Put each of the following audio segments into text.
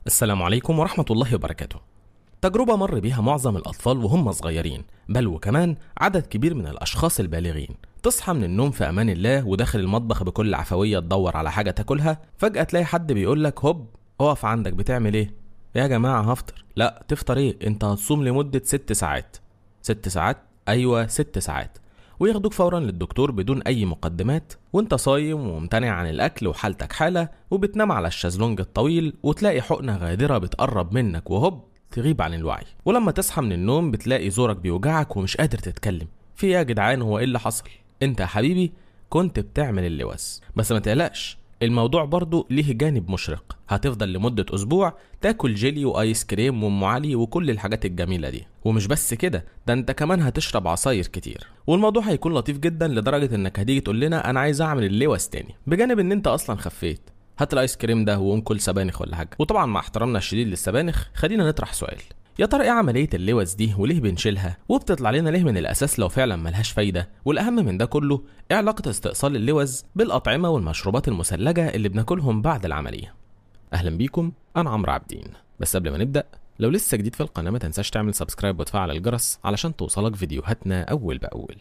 السلام عليكم ورحمة الله وبركاته. تجربة مر بيها معظم الأطفال وهم صغيرين، بل وكمان عدد كبير من الأشخاص البالغين. تصحى من النوم في أمان الله وداخل المطبخ بكل عفوية تدور على حاجة تاكلها، فجأة تلاقي حد بيقول لك هوب اقف عندك بتعمل إيه؟ يا جماعة هفطر، لا تفطر إيه؟ أنت هتصوم لمدة ست ساعات. ست ساعات؟ أيوه ست ساعات. وياخدوك فورا للدكتور بدون اي مقدمات وانت صايم وممتنع عن الاكل وحالتك حاله وبتنام على الشازلونج الطويل وتلاقي حقنه غادره بتقرب منك وهوب تغيب عن الوعي ولما تصحى من النوم بتلاقي زورك بيوجعك ومش قادر تتكلم في إيه يا جدعان هو ايه اللي حصل انت يا حبيبي كنت بتعمل اللوز بس ما تقلقش الموضوع برضه ليه جانب مشرق هتفضل لمدة أسبوع تاكل جيلي وآيس كريم وأم علي وكل الحاجات الجميلة دي ومش بس كده ده أنت كمان هتشرب عصاير كتير والموضوع هيكون لطيف جدا لدرجة إنك هتيجي تقول لنا أنا عايز أعمل اللوز تاني بجانب إن أنت أصلا خفيت هات الايس كريم ده وقوم كل سبانخ ولا حاجه وطبعا مع احترامنا الشديد للسبانخ خلينا نطرح سؤال يا ترى ايه عمليه اللوز دي وليه بنشيلها وبتطلع لنا ليه من الاساس لو فعلا ملهاش فايده والاهم من ده كله ايه علاقه استئصال اللوز بالاطعمه والمشروبات المثلجه اللي بناكلهم بعد العمليه اهلا بيكم انا عمرو عابدين بس قبل ما نبدا لو لسه جديد في القناه ما تنساش تعمل سبسكرايب وتفعل الجرس علشان توصلك فيديوهاتنا اول باول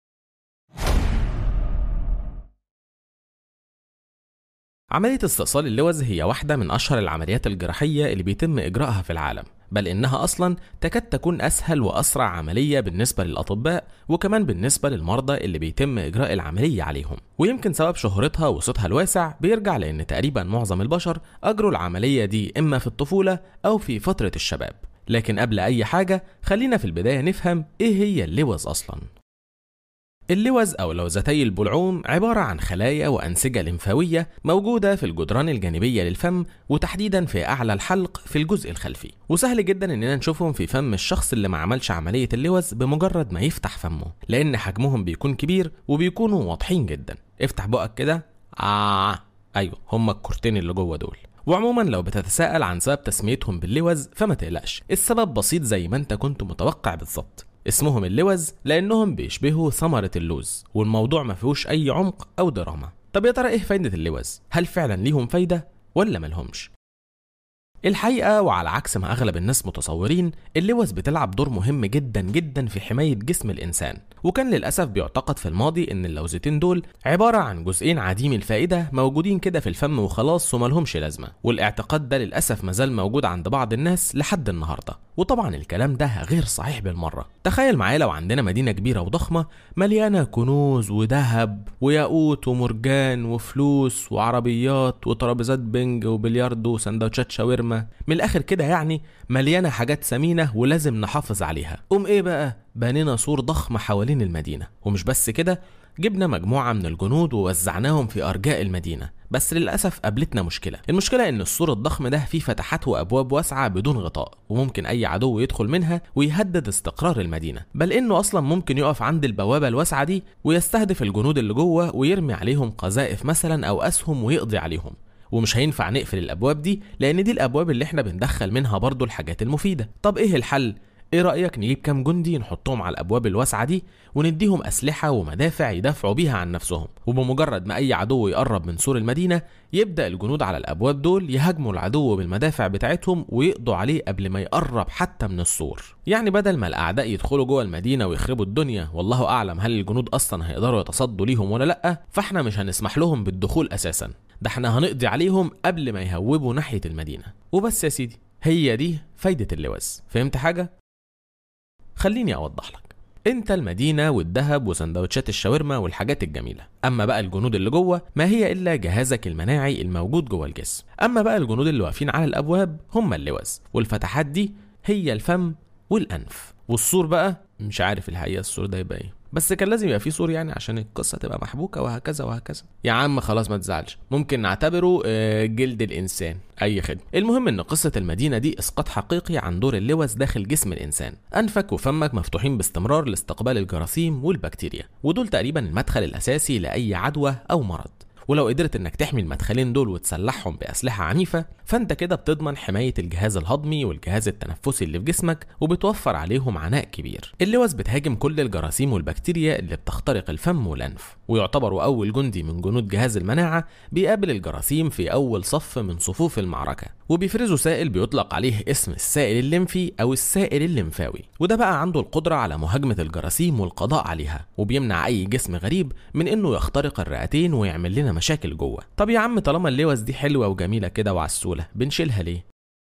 عملية استئصال اللوز هي واحدة من أشهر العمليات الجراحية اللي بيتم إجراءها في العالم بل إنها أصلا تكاد تكون أسهل وأسرع عملية بالنسبة للأطباء وكمان بالنسبة للمرضى اللي بيتم إجراء العملية عليهم ويمكن سبب شهرتها وصوتها الواسع بيرجع لأن تقريبا معظم البشر أجروا العملية دي إما في الطفولة أو في فترة الشباب لكن قبل أي حاجة خلينا في البداية نفهم إيه هي اللوز أصلاً اللوز أو لوزتي البلعوم عبارة عن خلايا وأنسجة لمفاوية موجودة في الجدران الجانبية للفم وتحديدا في أعلى الحلق في الجزء الخلفي وسهل جدا إننا نشوفهم في فم الشخص اللي ما عملش عملية اللوز بمجرد ما يفتح فمه لأن حجمهم بيكون كبير وبيكونوا واضحين جدا افتح بقك كده آه أيوه هما الكورتين اللي جوه دول وعموما لو بتتساءل عن سبب تسميتهم باللوز فما تقلقش السبب بسيط زي ما انت كنت متوقع بالظبط اسمهم اللوز لانهم بيشبهوا ثمرة اللوز والموضوع ما فيهوش اي عمق او دراما طب يا ترى ايه فايدة اللوز هل فعلا ليهم فايدة ولا ملهمش الحقيقة وعلى عكس ما أغلب الناس متصورين اللوز بتلعب دور مهم جدا جدا في حماية جسم الإنسان وكان للأسف بيعتقد في الماضي إن اللوزتين دول عبارة عن جزئين عديم الفائدة موجودين كده في الفم وخلاص وملهمش لازمة والاعتقاد ده للأسف مازال موجود عند بعض الناس لحد النهاردة وطبعا الكلام ده غير صحيح بالمرة تخيل معايا لو عندنا مدينة كبيرة وضخمة مليانة كنوز وذهب وياقوت ومرجان وفلوس وعربيات وترابيزات بنج وبلياردو وسندوتشات شاورما من الآخر كده يعني مليانة حاجات ثمينة ولازم نحافظ عليها قوم ايه بقى بنينا سور ضخم حوالين المدينة ومش بس كده جبنا مجموعة من الجنود ووزعناهم في أرجاء المدينة بس للأسف قابلتنا مشكلة المشكلة إن السور الضخم ده فيه فتحات وأبواب واسعة بدون غطاء وممكن أي عدو يدخل منها ويهدد استقرار المدينة بل إنه أصلا ممكن يقف عند البوابة الواسعة دي ويستهدف الجنود اللي جوه ويرمي عليهم قذائف مثلا أو أسهم ويقضي عليهم ومش هينفع نقفل الابواب دي لان دي الابواب اللي احنا بندخل منها برضو الحاجات المفيده طب ايه الحل ايه رايك نجيب كام جندي نحطهم على الابواب الواسعه دي ونديهم اسلحه ومدافع يدافعوا بيها عن نفسهم وبمجرد ما اي عدو يقرب من سور المدينه يبدا الجنود على الابواب دول يهاجموا العدو بالمدافع بتاعتهم ويقضوا عليه قبل ما يقرب حتى من السور يعني بدل ما الاعداء يدخلوا جوه المدينه ويخربوا الدنيا والله اعلم هل الجنود اصلا هيقدروا يتصدوا ليهم ولا لا فاحنا مش هنسمح لهم بالدخول اساسا ده احنا هنقضي عليهم قبل ما يهوبوا ناحيه المدينه وبس يا سيدي هي دي فايده اللوز فهمت حاجه خليني اوضح لك انت المدينة والذهب وسندوتشات الشاورما والحاجات الجميلة اما بقى الجنود اللي جوه ما هي الا جهازك المناعي الموجود جوه الجسم اما بقى الجنود اللي واقفين على الابواب هم اللوز والفتحات دي هي الفم والانف والسور بقى مش عارف الحقيقة السور ده يبقى ايه بس كان لازم يبقى في سور يعني عشان القصه تبقى محبوكه وهكذا وهكذا يا عم خلاص ما تزعلش ممكن نعتبره آه، جلد الانسان اي خدمه المهم ان قصه المدينه دي اسقاط حقيقي عن دور اللوز داخل جسم الانسان انفك وفمك مفتوحين باستمرار لاستقبال الجراثيم والبكتيريا ودول تقريبا المدخل الاساسي لاي عدوى او مرض ولو قدرت انك تحمي المدخلين دول وتسلحهم باسلحه عنيفه فانت كده بتضمن حمايه الجهاز الهضمي والجهاز التنفسي اللي في جسمك وبتوفر عليهم عناء كبير اللوز بتهاجم كل الجراثيم والبكتيريا اللي بتخترق الفم والانف ويعتبروا أول جندي من جنود جهاز المناعة بيقابل الجراثيم في أول صف من صفوف المعركة وبيفرزوا سائل بيطلق عليه اسم السائل الليمفي أو السائل الليمفاوي وده بقى عنده القدرة على مهاجمة الجراثيم والقضاء عليها وبيمنع أي جسم غريب من إنه يخترق الرئتين ويعمل لنا مشاكل جوه طب يا عم طالما اللوز دي حلوة وجميلة كده وعسولة بنشيلها ليه؟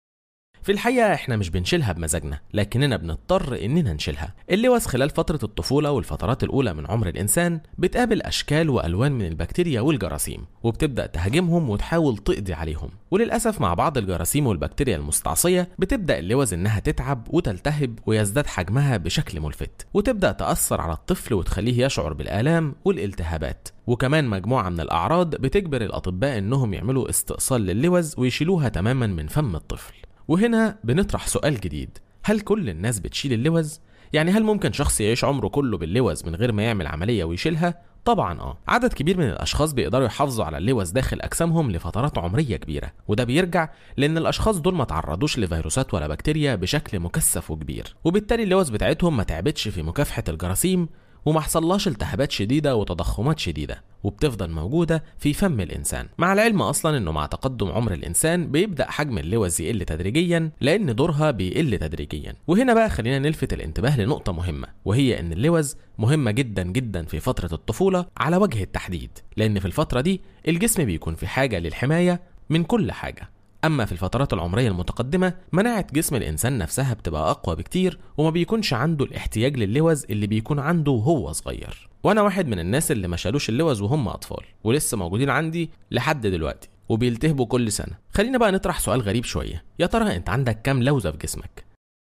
في الحقيقة احنا مش بنشيلها بمزاجنا لكننا بنضطر اننا نشيلها اللوز خلال فترة الطفولة والفترات الأولى من عمر الإنسان بتقابل أشكال وألوان من البكتيريا والجراثيم وبتبدأ تهاجمهم وتحاول تقضي عليهم وللأسف مع بعض الجراثيم والبكتيريا المستعصية بتبدأ اللوز إنها تتعب وتلتهب ويزداد حجمها بشكل ملفت وتبدأ تأثر على الطفل وتخليه يشعر بالآلام والالتهابات وكمان مجموعة من الأعراض بتجبر الأطباء إنهم يعملوا استئصال للوز ويشيلوها تماما من فم الطفل وهنا بنطرح سؤال جديد هل كل الناس بتشيل اللوز؟ يعني هل ممكن شخص يعيش عمره كله باللوز من غير ما يعمل عملية ويشيلها؟ طبعا اه عدد كبير من الاشخاص بيقدروا يحافظوا على اللوز داخل اجسامهم لفترات عمريه كبيره وده بيرجع لان الاشخاص دول ما تعرضوش لفيروسات ولا بكتيريا بشكل مكثف وكبير وبالتالي اللوز بتاعتهم ما تعبتش في مكافحه الجراثيم وما حصلهاش التهابات شديدة وتضخمات شديدة وبتفضل موجودة في فم الإنسان مع العلم أصلا أنه مع تقدم عمر الإنسان بيبدأ حجم اللوز يقل تدريجيا لأن دورها بيقل تدريجيا وهنا بقى خلينا نلفت الانتباه لنقطة مهمة وهي أن اللوز مهمة جدا جدا في فترة الطفولة على وجه التحديد لأن في الفترة دي الجسم بيكون في حاجة للحماية من كل حاجة أما في الفترات العمرية المتقدمة مناعة جسم الإنسان نفسها بتبقى أقوى بكتير وما بيكونش عنده الاحتياج للوز اللي بيكون عنده وهو صغير وأنا واحد من الناس اللي ما شالوش اللوز وهم أطفال ولسه موجودين عندي لحد دلوقتي وبيلتهبوا كل سنة خلينا بقى نطرح سؤال غريب شوية يا ترى أنت عندك كام لوزة في جسمك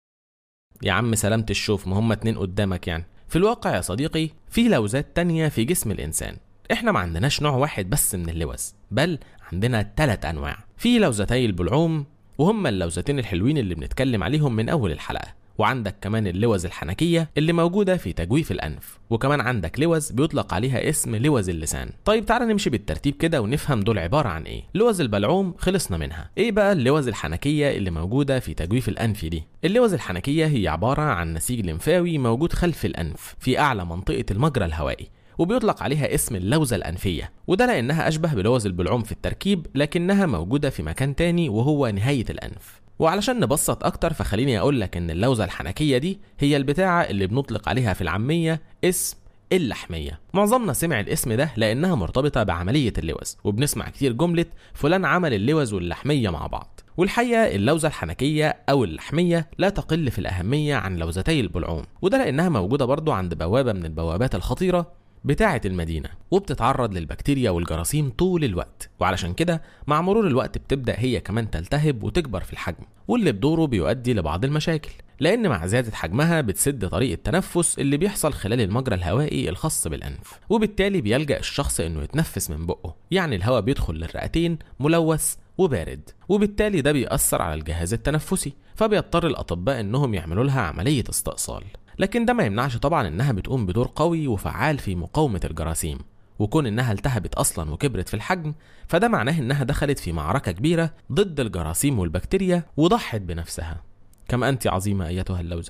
يا عم سلامة الشوف ما هما اتنين قدامك يعني في الواقع يا صديقي في لوزات تانية في جسم الإنسان احنا ما عندناش نوع واحد بس من اللوز بل عندنا ثلاث انواع في لوزتي البلعوم وهم اللوزتين الحلوين اللي بنتكلم عليهم من اول الحلقه وعندك كمان اللوز الحنكية اللي موجودة في تجويف الأنف وكمان عندك لوز بيطلق عليها اسم لوز اللسان طيب تعالى نمشي بالترتيب كده ونفهم دول عبارة عن ايه لوز البلعوم خلصنا منها ايه بقى اللوز الحنكية اللي موجودة في تجويف الأنف دي اللوز الحنكية هي عبارة عن نسيج لمفاوي موجود خلف الأنف في أعلى منطقة المجرى الهوائي وبيطلق عليها اسم اللوزة الأنفية وده لأنها أشبه بلوز البلعوم في التركيب لكنها موجودة في مكان تاني وهو نهاية الأنف وعلشان نبسط أكتر فخليني أقول لك إن اللوزة الحنكية دي هي البتاعة اللي بنطلق عليها في العامية اسم اللحمية معظمنا سمع الاسم ده لأنها مرتبطة بعملية اللوز وبنسمع كتير جملة فلان عمل اللوز واللحمية مع بعض والحقيقة اللوزة الحنكية أو اللحمية لا تقل في الأهمية عن لوزتي البلعوم وده لأنها موجودة برضو عند بوابة من البوابات الخطيرة بتاعة المدينة وبتتعرض للبكتيريا والجراثيم طول الوقت وعلشان كده مع مرور الوقت بتبدأ هي كمان تلتهب وتكبر في الحجم واللي بدوره بيؤدي لبعض المشاكل لأن مع زيادة حجمها بتسد طريق التنفس اللي بيحصل خلال المجرى الهوائي الخاص بالأنف وبالتالي بيلجأ الشخص إنه يتنفس من بقه يعني الهواء بيدخل للرئتين ملوث وبارد وبالتالي ده بيأثر على الجهاز التنفسي فبيضطر الأطباء إنهم يعملوا لها عملية استئصال لكن ده ما يمنعش طبعا انها بتقوم بدور قوي وفعال في مقاومه الجراثيم وكون انها التهبت اصلا وكبرت في الحجم فده معناه انها دخلت في معركه كبيره ضد الجراثيم والبكتيريا وضحت بنفسها كم انت عظيمه ايتها اللوزه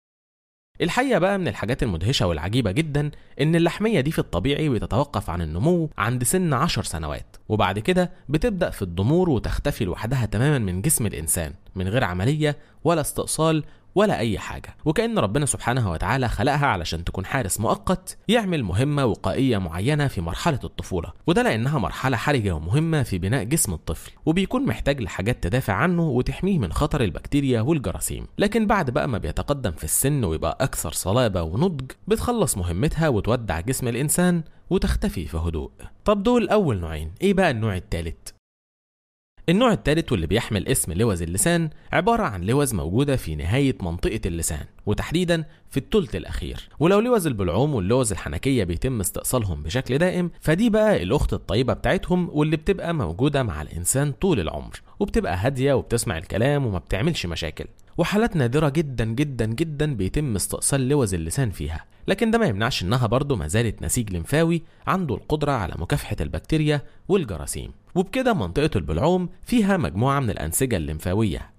الحقيقه بقى من الحاجات المدهشه والعجيبه جدا ان اللحميه دي في الطبيعي بتتوقف عن النمو عند سن عشر سنوات وبعد كده بتبدا في الضمور وتختفي لوحدها تماما من جسم الانسان من غير عمليه ولا استئصال ولا أي حاجة وكأن ربنا سبحانه وتعالى خلقها علشان تكون حارس مؤقت يعمل مهمة وقائية معينة في مرحلة الطفولة وده لأنها مرحلة حرجة ومهمة في بناء جسم الطفل وبيكون محتاج لحاجات تدافع عنه وتحميه من خطر البكتيريا والجراثيم لكن بعد بقى ما بيتقدم في السن ويبقى أكثر صلابة ونضج بتخلص مهمتها وتودع جسم الإنسان وتختفي في هدوء طب دول أول نوعين إيه بقى النوع الثالث النوع الثالث واللي بيحمل اسم لوز اللسان عبارة عن لوز موجودة في نهاية منطقة اللسان وتحديدا في الثلث الأخير ولو لوز البلعوم واللوز الحنكية بيتم استئصالهم بشكل دائم فدي بقى الأخت الطيبة بتاعتهم واللي بتبقى موجودة مع الإنسان طول العمر وبتبقى هادية وبتسمع الكلام وما بتعملش مشاكل وحالات نادرة جدا جدا جدا بيتم استئصال لوز اللسان فيها لكن ده ما يمنعش انها برضه ما زالت نسيج لمفاوي عنده القدرة على مكافحة البكتيريا والجراثيم وبكده منطقة البلعوم فيها مجموعة من الأنسجة الليمفاوية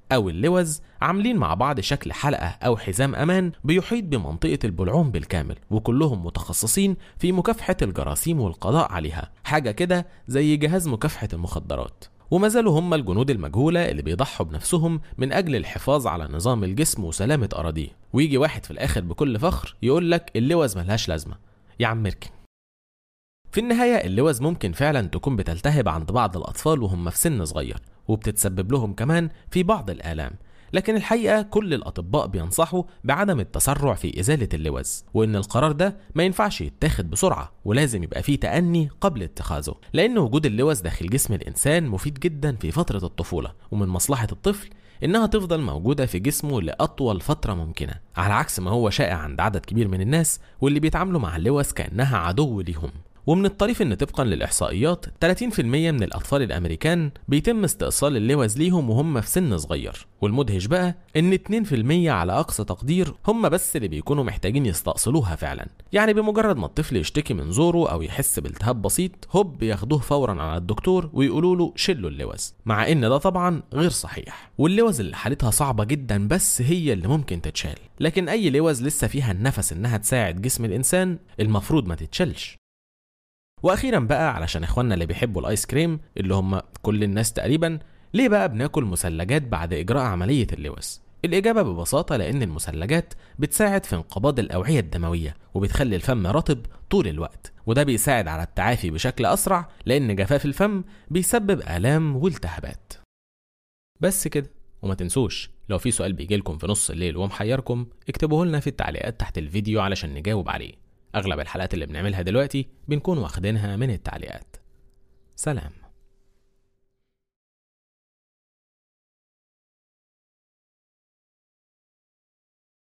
أو اللوز عاملين مع بعض شكل حلقة أو حزام أمان بيحيط بمنطقة البلعوم بالكامل وكلهم متخصصين في مكافحة الجراثيم والقضاء عليها حاجة كده زي جهاز مكافحة المخدرات وما زالوا هم الجنود المجهولة اللي بيضحوا بنفسهم من أجل الحفاظ على نظام الجسم وسلامة أراضيه ويجي واحد في الآخر بكل فخر يقول لك اللوز ملهاش لازمة يا عم اركن في النهاية اللوز ممكن فعلا تكون بتلتهب عند بعض الأطفال وهم في سن صغير وبتتسبب لهم كمان في بعض الآلام لكن الحقيقة كل الأطباء بينصحوا بعدم التسرع في إزالة اللوز وإن القرار ده ما ينفعش يتاخد بسرعة ولازم يبقى فيه تأني قبل اتخاذه لأن وجود اللوز داخل جسم الإنسان مفيد جدا في فترة الطفولة ومن مصلحة الطفل إنها تفضل موجودة في جسمه لأطول فترة ممكنة على عكس ما هو شائع عند عدد كبير من الناس واللي بيتعاملوا مع اللوز كأنها عدو ليهم ومن الطريف ان طبقا للاحصائيات 30% من الاطفال الامريكان بيتم استئصال اللوز ليهم وهم في سن صغير والمدهش بقى ان 2% على اقصى تقدير هم بس اللي بيكونوا محتاجين يستأصلوها فعلا يعني بمجرد ما الطفل يشتكي من زوره او يحس بالتهاب بسيط هوب ياخدوه فورا على الدكتور ويقولوا له شلوا اللوز مع ان ده طبعا غير صحيح واللوز اللي حالتها صعبه جدا بس هي اللي ممكن تتشال لكن اي لوز لسه فيها النفس انها تساعد جسم الانسان المفروض ما تتشالش واخيرا بقى علشان اخواننا اللي بيحبوا الايس كريم اللي هم كل الناس تقريبا ليه بقى بناكل مثلجات بعد اجراء عمليه اللوز الإجابة ببساطة لأن المثلجات بتساعد في انقباض الأوعية الدموية وبتخلي الفم رطب طول الوقت وده بيساعد على التعافي بشكل أسرع لأن جفاف الفم بيسبب آلام والتهابات بس كده وما تنسوش لو في سؤال بيجيلكم في نص الليل ومحيركم اكتبوه لنا في التعليقات تحت الفيديو علشان نجاوب عليه أغلب الحلقات اللي بنعملها دلوقتي بنكون واخدينها من التعليقات سلام